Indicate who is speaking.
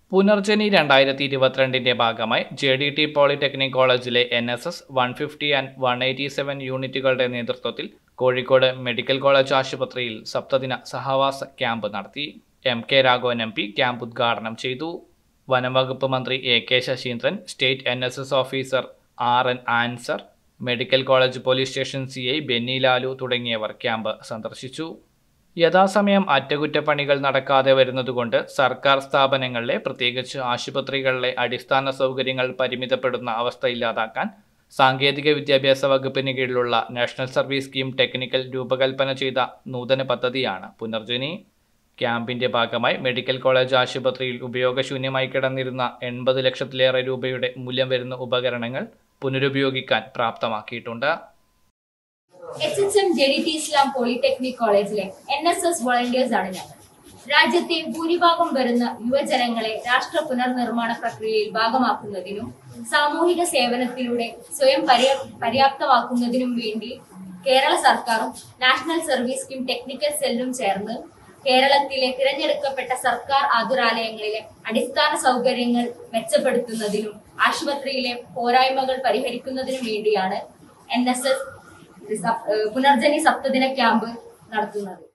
Speaker 1: പുനർജനി രണ്ടായിരത്തി ഇരുപത്തിരണ്ടിന്റെ ഭാഗമായി ജെ ഡി ടി പോളിടെക്നിക് കോളേജിലെ N S S one fifty and one eighty seven യൂണിറ്റുകളുടെ നേതൃത്വത്തിൽ കോഴിക്കോട് മെഡിക്കൽ കോളേജ് ആശുപത്രിയിൽ സപ്തദിന സഹവാസ ക്യാമ്പ് നടത്തി M K Raghavan M P camp ഉദ്ഘാടനം ചെയ്തു വനംവകുപ്പ് മന്ത്രി A K Saseendran state N S S officer R N Ansar medical college police station C I Benny Lalu തുടങ്ങിയവർ ക്യാമ്പ് സന്ദർശിച്ചു യഥാസമയം അറ്റകുറ്റപ്പണികൾ നടക്കാതെ വരുന്നതുകൊണ്ട് സർക്കാർ സ്ഥാപനങ്ങളിലെ പ്രത്യേകിച്ച് ആശുപത്രികളിലെ അടിസ്ഥാന സൗകര്യങ്ങൾ പരിമിതപ്പെടുന്ന അവസ്ഥ ഇല്ലാതാക്കാൻ സാങ്കേതിക വിദ്യാഭ്യാസ വകുപ്പിന് കീഴിലുള്ള നാഷണൽ സർവീസ് സ്കീം ടെക്നിക്കൽ രൂപകൽപ്പന ചെയ്ത നൂതന പദ്ധതിയാണ് പുനർജനി ക്യാമ്പിന്റെ ഭാഗമായി മെഡിക്കൽ കോളേജ് ആശുപത്രിയിൽ ഉപയോഗശൂന്യമായി കിടന്നിരുന്ന എൺപത് ലക്ഷത്തിലേറെ രൂപയുടെ മൂല്യം വരുന്ന ഉപകരണങ്ങൾ പുനരുപയോഗിക്കാൻ പ്രാപ്തമാക്കിയിട്ടുണ്ട്
Speaker 2: H H M J D T Islam polytechnic കോളേജിലെ എൻ എസ് എസ് വോളണ്ടിയേഴ്സ് ആണ് ഞങ്ങൾ രാജ്യത്തെ ഭൂരിഭാഗം വരുന്ന യുവജനങ്ങളെ രാഷ്ട്ര പുനർനിർമ്മാണ പ്രക്രിയയിൽ ഭാഗമാക്കുന്നതിനും സാമൂഹിക സേവനത്തിലൂടെ സ്വയം പര്യ- പര്യാപ്തമാക്കുന്നതിനും വേണ്ടി കേരള സർക്കാരും നാഷണൽ സർവീസ് സ്കീം ടെക്നിക്കൽ സെല്ലും ചേർന്ന് കേരളത്തിലെ തിരഞ്ഞെടുക്കപ്പെട്ട സർക്കാർ ആതുരാലയങ്ങളിലെ അടിസ്ഥാന സൗകര്യങ്ങൾ മെച്ചപ്പെടുത്തുന്നതിനും ആശുപത്രിയിലെ പോരായ്മകൾ പരിഹരിക്കുന്നതിനും വേണ്ടിയാണ് എൻ എസ് എസ് പുനർജനി സപ്തദിന ക്യാമ്പ് നടത്തുന്നത്